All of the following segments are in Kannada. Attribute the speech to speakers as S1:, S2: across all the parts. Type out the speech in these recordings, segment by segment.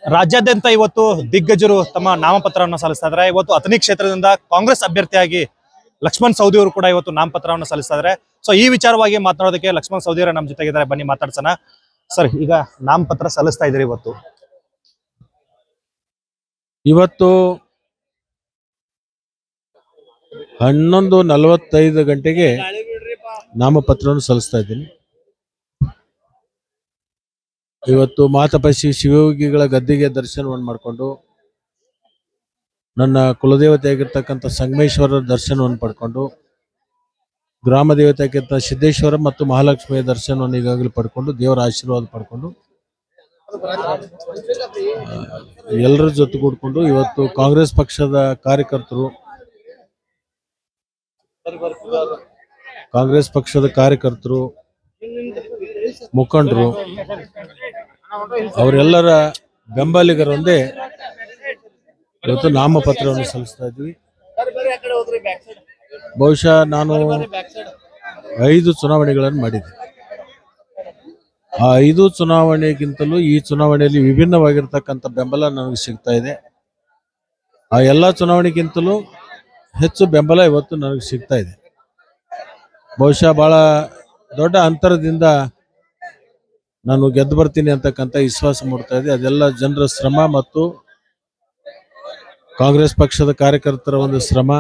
S1: ರಾಜ್ಯಾದ್ಯಂತ ಇವತ್ತು ದಿಗ್ಗಜರು ತಮ್ಮ ನಾಮಪತ್ರವನ್ನು ಸಲ್ಲಿಸ್ತಾ ಇದ್ದಾರೆ ಇವತ್ತು ಅಥಣಿ ಕ್ಷೇತ್ರದಿಂದ ಕಾಂಗ್ರೆಸ್ ಅಭ್ಯರ್ಥಿಯಾಗಿ ಲಕ್ಷ್ಮಣ್ ಸೌದಿ ಅವರು ಕೂಡ ಇವತ್ತು ನಾಮಪತ್ರವನ್ನು ಸಲ್ಲಿಸ್ತಾ ಇದ್ದಾರೆ ಸೊ ಈ ವಿಚಾರವಾಗಿ ಮಾತನಾಡೋದಕ್ಕೆ ಲಕ್ಷ್ಮಣ್ ಸೌದಿ ಅವರು ನಮ್ಮ ಜೊತೆಗಿದ್ದಾರೆ ಬನ್ನಿ ಮಾತಾಡ್ಸೋಣ ಸರ್ ಈಗ ನಾಮಪತ್ರ ಸಲ್ಲಿಸ್ತಾ ಇದ್ದೀರಿ ಇವತ್ತು
S2: ಇವತ್ತು ಹನ್ನೊಂದು ನಲವತ್ತೈದು ಗಂಟೆಗೆ ನಾಮಪತ್ರವನ್ನು ಸಲ್ಲಿಸ್ತಾ ಇದ್ದೀನಿ ಇವತ್ತು ಮಾತಪಸಿ ಶಿವಯೋಗಿಗಳ ಗದ್ದಿಗೆ ದರ್ಶನವನ್ನು ಮಾಡಿಕೊಂಡು ನನ್ನ ಕುಲದೇವತೆ ಆಗಿರ್ತಕ್ಕಂಥ ಸಂಗಮೇಶ್ವರರ ದರ್ಶನವನ್ನು ಪಡ್ಕೊಂಡು ಗ್ರಾಮ ದೇವತೆ ಆಗಿರ್ತ ಸಿದ್ದೇಶ್ವರ ಮತ್ತು ಮಹಾಲಕ್ಷ್ಮಿಯ ದರ್ಶನವನ್ನು ಈಗಾಗಲೇ ಪಡ್ಕೊಂಡು ದೇವರ ಆಶೀರ್ವಾದ ಪಡ್ಕೊಂಡು ಎಲ್ಲರ ಜೊತೆ ಕೂಡ್ಕೊಂಡು ಇವತ್ತು ಕಾಂಗ್ರೆಸ್ ಪಕ್ಷದ ಕಾರ್ಯಕರ್ತರು ಕಾಂಗ್ರೆಸ್ ಪಕ್ಷದ ಕಾರ್ಯಕರ್ತರು ಮುಖಂಡರು ಅವರೆಲ್ಲರ ಬೆಂಬಲಿಗರೊಂದೇ ಇವತ್ತು ನಾಮಪತ್ರವನ್ನು ಸಲ್ಲಿಸ್ತಾ ಇದ್ವಿ ಬಹುಶಃ ನಾನು ಐದು ಚುನಾವಣೆಗಳನ್ನು ಮಾಡಿದ್ದೆ ಆ ಐದು ಚುನಾವಣೆಗಿಂತಲೂ ಈ ಚುನಾವಣೆಯಲ್ಲಿ ವಿಭಿನ್ನವಾಗಿರ್ತಕ್ಕಂಥ ಬೆಂಬಲ ನನಗೆ ಸಿಗ್ತಾ ಇದೆ ಆ ಎಲ್ಲ ಚುನಾವಣೆಗಿಂತಲೂ ಹೆಚ್ಚು ಬೆಂಬಲ ಇವತ್ತು ನನಗೆ ಸಿಗ್ತಾ ಇದೆ ಬಹುಶಃ ಬಹಳ ದೊಡ್ಡ ಅಂತರದಿಂದ ನಾನು ಗೆದ್ದು ಬರ್ತೀನಿ ಅಂತಕ್ಕಂಥ ವಿಶ್ವಾಸ ಮೂಡ್ತಾ ಇದೆ ಅದೆಲ್ಲ ಜನರ ಶ್ರಮ ಮತ್ತು ಕಾಂಗ್ರೆಸ್ ಪಕ್ಷದ ಕಾರ್ಯಕರ್ತರ ಒಂದು ಶ್ರಮ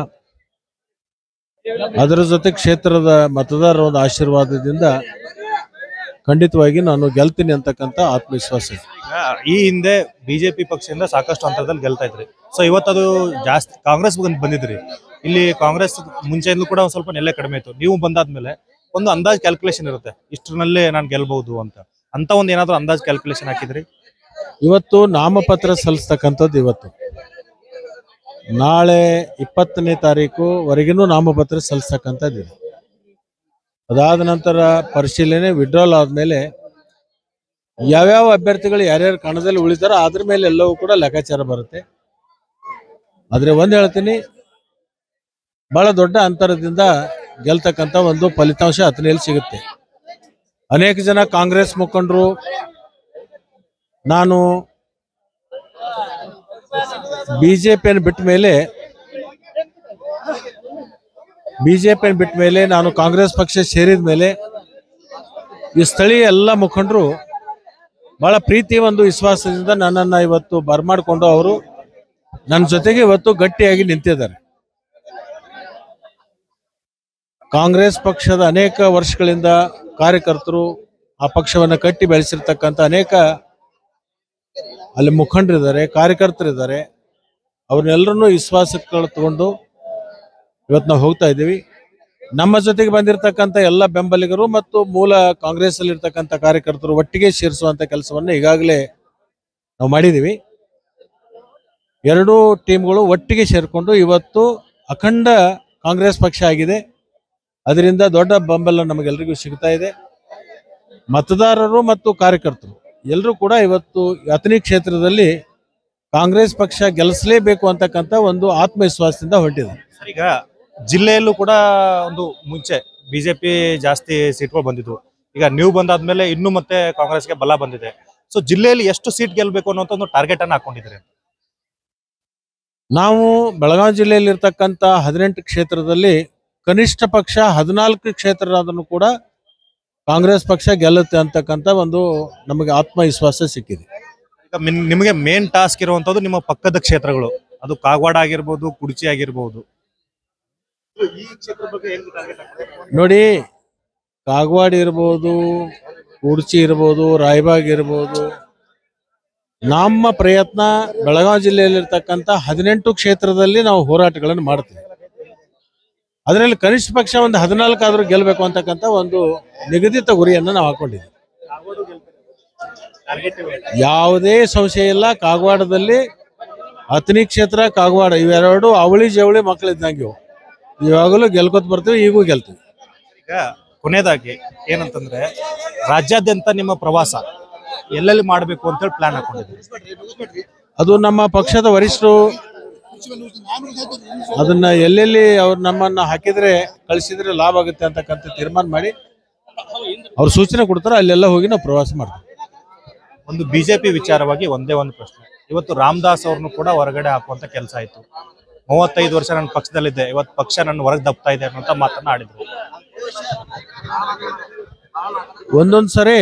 S2: ಅದರ ಜೊತೆ ಕ್ಷೇತ್ರದ ಮತದಾರರ ಒಂದು ಆಶೀರ್ವಾದದಿಂದ ಖಂಡಿತವಾಗಿ ನಾನು ಗೆಲ್ತೀನಿ ಅಂತಕ್ಕಂಥ ಆತ್ಮವಿಶ್ವಾಸ ಇದೆ
S1: ಈಗ ಈ ಹಿಂದೆ ಬಿಜೆಪಿ ಪಕ್ಷದಿಂದ ಸಾಕಷ್ಟು ಅಂತರದಲ್ಲಿ ಗೆಲ್ತಾ ಇದ್ರಿ ಸೊ ಇವತ್ತದು ಜಾಸ್ತಿ ಕಾಂಗ್ರೆಸ್ ಬಂದ್- ಬಂದಿದ್ರಿ ಇಲ್ಲಿ ಕಾಂಗ್ರೆಸ್ ಮುಂಚೆಯಿಂದಲೂ ಕೂಡ ಒಂದ್ ಸ್ವಲ್ಪ ನೆಲೆ ಕಡಿಮೆ ಇತ್ತು ನೀವು ಬಂದಾದ್ಮೇಲೆ ಒಂದು ಅಂದಾಜ್ ಕ್ಯಾಲ್ಕುಲೇಷನ್ ಇರುತ್ತೆ ಇಷ್ಟರಲ್ಲೇ ನಾನು ಗೆಲ್ಬಹುದು ಅಂತ ಅಂತ ಒಂದ್ ಏನಾದ್ರು ಅಂದಾಜ್ ಕ್ಯಾಲ್ಕುಲೇಷನ್ ಹಾಕಿದ್ರಿ
S2: ಇವತ್ತು ನಾಮಪತ್ರ ಸಲ್ಲಿಸ್ತಕ್ಕಂಥದ್ದು ಇವತ್ತು ನಾಳೆ ಇಪ್ಪತ್ತನೇ ತಾರೀಕು ವರೆಗಿನೂ ನಾಮಪತ್ರ ಸಲ್ಲಿಸ್ತಕ್ಕಂಥದ್ದು ಇದೆ ಅದಾದ ನಂತರ ಪರಿಶೀಲನೆ ವಿಡ್ರಾಲ್ ಆದ್ಮೇಲೆ ಯಾವ್ಯಾವ ಅಭ್ಯರ್ಥಿಗಳು ಯಾರ್ಯಾರು ಕಣದಲ್ಲಿ ಉಳಿತಾರೋ ಅದ್ರ ಮೇಲೆ ಎಲ್ಲವೂ ಕೂಡ ಲೆಕ್ಕಾಚಾರ ಬರುತ್ತೆ ಆದ್ರೆ ಒಂದ್ ಹೇಳ್ತೀನಿ ಬಹಳ ದೊಡ್ಡ ಅಂತರದಿಂದ ಗೆಲ್ತಕ್ಕಂಥ ಒಂದು ಫಲಿತಾಂಶ ಹತ್ತನೆಯಲ್ಲಿ ಸಿಗುತ್ತೆ ಅನೇಕ ಜನ ಕಾಂಗ್ರೆಸ್ ಮುಖಂಡರು ನಾನು ಬಿಜೆಪಿಯನ್ನು ಬಿಟ್ಟ ಮೇಲೆ ಬಿಜೆಪಿಯನ್ನು ಬಿಟ್ಟ ಮೇಲೆ ನಾನು ಕಾಂಗ್ರೆಸ್ ಪಕ್ಷ ಸೇರಿದ ಮೇಲೆ ಈ ಸ್ಥಳೀಯ ಎಲ್ಲ ಮುಖಂಡರು ಬಹಳ ಪ್ರೀತಿ ಒಂದು ವಿಶ್ವಾಸದಿಂದ ನನ್ನನ್ನು ಇವತ್ತು ಬರಮಾಡಿಕೊಂಡು ಅವರು ನನ್ನ ಜೊತೆಗೆ ಇವತ್ತು ಗಟ್ಟಿಯಾಗಿ ನಿಂತಿದ್ದಾರೆ ಕಾಂಗ್ರೆಸ್ ಪಕ್ಷದ ಅನೇಕ ವರ್ಷಗಳಿಂದ ಕಾರ್ಯಕರ್ತರು ಆ ಪಕ್ಷವನ್ನು ಕಟ್ಟಿ ಬೆಳೆಸಿರ್ತಕ್ಕಂಥ ಅನೇಕ ಅಲ್ಲಿ ಮುಖಂಡರಿದ್ದಾರೆ ಕಾರ್ಯಕರ್ತರಿದ್ದಾರೆ ಅವ್ರನ್ನೆಲ್ಲರನ್ನೂ ವಿಶ್ವಾಸಕ್ಕೆ ತಗೊಂಡು ಇವತ್ತು ನಾವು ಹೋಗ್ತಾ ಇದ್ದೀವಿ ನಮ್ಮ ಜೊತೆಗೆ ಬಂದಿರತಕ್ಕಂಥ ಎಲ್ಲ ಬೆಂಬಲಿಗರು ಮತ್ತು ಮೂಲ ಕಾಂಗ್ರೆಸ್ ಅಲ್ಲಿ ಇರ್ತಕ್ಕಂಥ ಕಾರ್ಯಕರ್ತರು ಒಟ್ಟಿಗೆ ಸೇರಿಸುವಂತ ಕೆಲಸವನ್ನು ಈಗಾಗಲೇ ನಾವು ಮಾಡಿದ್ದೀವಿ ಎರಡೂ ಟೀಮ್ಗಳು ಒಟ್ಟಿಗೆ ಸೇರಿಕೊಂಡು ಇವತ್ತು ಅಖಂಡ ಕಾಂಗ್ರೆಸ್ ಪಕ್ಷ ಆಗಿದೆ ಅದರಿಂದ ದೊಡ್ಡ ಬೆಂಬಲ ನಮಗೆಲ್ಲರಿಗೂ ಸಿಗ್ತಾ ಇದೆ ಮತದಾರರು ಮತ್ತು ಕಾರ್ಯಕರ್ತರು ಎಲ್ಲರೂ ಕೂಡ ಇವತ್ತು ಅಥಣಿ ಕ್ಷೇತ್ರದಲ್ಲಿ ಕಾಂಗ್ರೆಸ್ ಪಕ್ಷ ಗೆಲ್ಲಿಸಲೇಬೇಕು ಅಂತಕ್ಕಂಥ ಒಂದು ಆತ್ಮವಿಶ್ವಾಸದಿಂದ ಹೊರಟಿದೆ
S1: ಸರ್ ಈಗ ಜಿಲ್ಲೆಯಲ್ಲೂ ಕೂಡ ಒಂದು ಮುಂಚೆ ಬಿಜೆಪಿ ಜಾಸ್ತಿ ಸೀಟ್ಗಳು ಬಂದಿದ್ವು ಈಗ ನೀವು ಬಂದಾದ್ಮೇಲೆ ಇನ್ನು ಮತ್ತೆ ಕಾಂಗ್ರೆಸ್ಗೆ ಬಲ ಬಂದಿದೆ ಸೊ ಜಿಲ್ಲೆಯಲ್ಲಿ ಎಷ್ಟು ಸೀಟ್ ಗೆಲ್ಬೇಕು ಅನ್ನೋ ಒಂದು ಟಾರ್ಗೆಟ್ ಅನ್ನ ಹಾಕೊಂಡಿದ್ದಾರೆ
S2: ನಾವು ಬೆಳಗಾವಿ ಜಿಲ್ಲೆಯಲ್ಲಿ ಇರ್ತಕ್ಕಂಥ ಹದಿನೆಂಟು ಕ್ಷೇತ್ರದಲ್ಲಿ ಕನಿಷ್ಠ ಪಕ್ಷ ಹದಿನಾಲ್ಕು ಕ್ಷೇತ್ರದನ್ನು ಕೂಡ ಕಾಂಗ್ರೆಸ್ ಪಕ್ಷ ಗೆಲ್ಲುತ್ತೆ ಅಂತಕ್ಕಂಥ ಒಂದು ನಮಗೆ ಆತ್ಮವಿಶ್ವಾಸ ಸಿಕ್ಕಿದೆ
S1: ಈಗ ಮಿನ್- ನಿಮಗೆ ಮೇನ್ ಟಾಸ್ಕ್ ಇರುವಂತದ್ದು ನಿಮ್ಮ ಪಕ್ಕದ ಕ್ಷೇತ್ರಗಳು ಅದು ಕಾಗವಾಡ ಆಗಿರ್ಬೋದು ಕುಡ್ಚಿ ಆಗಿರ್ಬೋದು ಈ ಕ್ಷೇತ್ರ ಬಗ್ಗೆ ಹೆಂಗ್ target ಹಾಕ್ತಾರೆ?
S2: ನೋಡಿ ಕಾಗವಾಡ ಇರ್ಬೋದು ಉಡ್ಚಿ ಇರ್ಬೋದು ರಾಯಬಾಗ್ ಇರ್ಬೋದು ನಮ್ಮ ಪ್ರಯತ್ನ ಬೆಳಗಾವಿ ಜಿಲ್ಲೆಯಲ್ಲಿರ್ತಕ್ಕಂಥ ಹದಿನೆಂಟು ಕ್ಷೇತ್ರದಲ್ಲಿ ನಾವು ಹೋರಾಟಗಳನ್ನು ಮಾಡ್ತೀವಿ ಅದರಲ್ಲಿ ಕನಿಷ್ಠ ಪಕ್ಷ ಒಂದು ಹದಿನಾಲ್ಕು ಆದ್ರೂ ಗೆಲ್ಲಬೇಕು ಅಂತಕ್ಕಂಥ ಒಂದು ನಿಗದಿತ ಗುರಿಯನ್ನು ನಾವು ಹಾಕೊಂಡಿದ್ದೀವಿ ಯಾವುದೇ ಸಂಶಯ ಇಲ್ಲ ಕಾಗವಾಡದಲ್ಲಿ ಹತ್ತನೇ ಕ್ಷೇತ್ರ ಕಾಗವಾಡ ಇವೆರಡು ಅವಳಿ ಜವಳಿ ಮಕ್ಕಳಿದ್ದಂಗೆ ಇವು ಇವಾಗಲೂ ಗೆಲ್ಕೊತ ಬರ್ತೀವಿ ಈಗೂ ಗೆಲ್ತೀವಿ
S1: ಈಗ ಕೊನೆಯದಾಗಿ ಏನಂತಂದ್ರೆ ರಾಜ್ಯಾದ್ಯಂತ ನಿಮ್ಮ ಪ್ರವಾಸ ಎಲ್ಲೆಲ್ಲಿ ಮಾಡಬೇಕು ಅಂತ ಹೇಳಿ ಪ್ಲಾನ್ ಹಾಕೊಂಡಿದ್ದೀರಿ
S2: ಅದು ನಮ್ಮ ಪಕ್ಷದ ವರಿಷ್ಠರು ಅದನ್ನ ಎಲ್ಲೆಲ್ಲಿ ಅವ್ರು ನಮ್ಮನ್ನ ಹಾಕಿದ್ರೆ ಕಳಿಸಿದ್ರೆ ಲಾಭ ಆಗುತ್ತೆ ಅಂತಕ್ಕಂಥ ತೀರ್ಮಾನ ಮಾಡಿ ಅವ್ರು ಸೂಚನೆ ಕೊಡ್ತಾರೆ ಅಲ್ಲೆಲ್ಲ ಹೋಗಿ ನಾವು ಪ್ರವಾಸ ಮಾಡ್ತೀವಿ
S1: ಒಂದು ಬಿಜೆಪಿ ವಿಚಾರವಾಗಿ ಒಂದೇ ಒಂದು ಪ್ರಶ್ನೆ ಇವತ್ತು ರಾಮದಾಸ್ ಅವ್ರನ್ನು ಕೂಡ ಹೊರಗಡೆ ಹಾಕುವಂತ ಕೆಲಸ ಆಯ್ತು ಮೂವತ್ತೈದು ವರ್ಷ ನನ್ನ ಪಕ್ಷದಲ್ಲಿದ್ದೆ ಇವತ್ತು ಪಕ್ಷ ನನ್ನ ಹೊರಗೆ ದಬ್ತಾ ಇದೆ ಅನ್ನೋಂಥ ಮಾತನ್ನ ಆಡಿದ್ರು
S2: ಒಂದೊಂದ್ ಸರಿ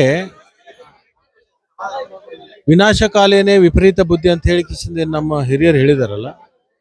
S2: ವಿನಾಶಕಾಲೇನೆ ವಿಪರೀತ ಬುದ್ಧಿ ಅಂತ ಹೇಳಿ ಕಿಸಿಂದ ನಮ್ಮ ಹಿರಿಯರು ಹೇಳಿದಾರಲ್ಲ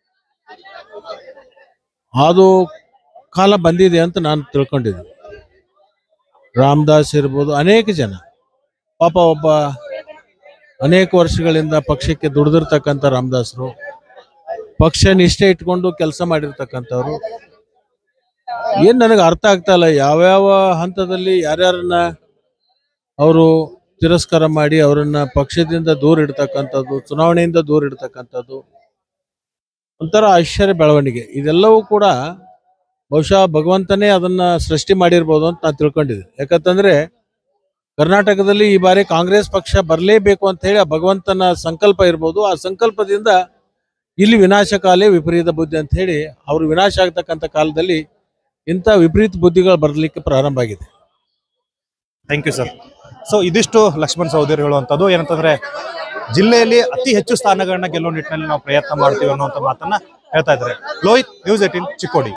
S2: ಅದು ಕಾಲ ಬಂದಿದೆ ಅಂತ ನಾನು ತಿಳ್ಕೊಂಡಿದ್ದೆ ರಾಮದಾಸ್ ಇರ್ಬೋದು ಅನೇಕ ಜನ ಪಾಪ ಒಬ್ಬ ಅನೇಕ ವರ್ಷಗಳಿಂದ ಪಕ್ಷಕ್ಕೆ ದುಡಿದಿರ್ತಕ್ಕಂಥ ರಾಮದಾಸರು ಪಕ್ಷ ನಿಷ್ಠೆ ಇಟ್ಕೊಂಡು ಕೆಲಸ ಮಾಡಿರ್ತಕ್ಕಂಥವ್ರು ಏನ್ ನನಗೆ ಅರ್ಥ ಆಗ್ತಾ ಇಲ್ಲ ಯಾವ್ಯಾವ ಹಂತದಲ್ಲಿ ಯಾರ್ಯಾರನ್ನ ಅವರು ತಿರಸ್ಕಾರ ಮಾಡಿ ಅವರನ್ನ ಪಕ್ಷದಿಂದ ದೂರ ಇಡ್ತಕ್ಕಂಥದ್ದು ಚುನಾವಣೆಯಿಂದ ದೂರ ಇಡ್ತಕ್ಕಂಥದ್ದು ಒಂಥರ ಆಶ್ಚರ್ಯ ಬೆಳವಣಿಗೆ ಇದೆಲ್ಲವೂ ಕೂಡ ಬಹುಶಃ ಭಗವಂತನೇ ಅದನ್ನ ಸೃಷ್ಟಿ ಮಾಡಿರ್ಬೋದು ಅಂತ ನಾನು ತಿಳ್ಕೊಂಡಿದ್ದೆ ಯಾಕಂತಂದ್ರೆ ಕರ್ನಾಟಕದಲ್ಲಿ ಈ ಬಾರಿ ಕಾಂಗ್ರೆಸ್ ಪಕ್ಷ ಬರಲೇಬೇಕು ಅಂತ ಹೇಳಿ ಆ ಭಗವಂತನ ಸಂಕಲ್ಪ ಇರ್ಬೋದು ಆ ಸಂಕಲ್ಪದಿಂದ ಇಲ್ಲಿ ವಿನಾಶಕಾಲೇ ವಿಪರೀತ ಬುದ್ಧಿ ಅಂತ ಹೇಳಿ ಅವರು ವಿನಾಶ ಆಗ್ತಕ್ಕಂಥ ಕಾಲದಲ್ಲಿ ಇಂಥ ವಿಪರೀತ ಬುದ್ಧಿಗಳು ಬರಲಿಕ್ಕೆ ಪ್ರಾರಂಭ ಆಗಿದೆ
S1: ಥ್ಯಾಂಕ್ ಯು ಸರ್ ಸೊ ಇದಿಷ್ಟು ಲಕ್ಷ್ಮಣ್ ಸಹೋದರಿ ಹೇಳುವಂಥದ್ದು ಏನಂತಂದ್ರೆ ಜಿಲ್ಲೆಯಲ್ಲಿ ಅತಿ ಹೆಚ್ಚು ಸ್ಥಾನಗಳನ್ನ ಗೆಲ್ಲುವ ನಿಟ್ಟಿನಲ್ಲಿ ನಾವು ಪ್ರಯತ್ನ ಮಾಡ್ತೀವಿ ಅನ್ನುವಂಥ ಮಾತನ್ನ ಹೇಳ್ತಾ ಇದ್ದಾರೆ ಲೋಹಿತ್ ನ್ಯೂಸ್ ಏಟೀನ್ ಚಿಕ್ಕೋಡಿ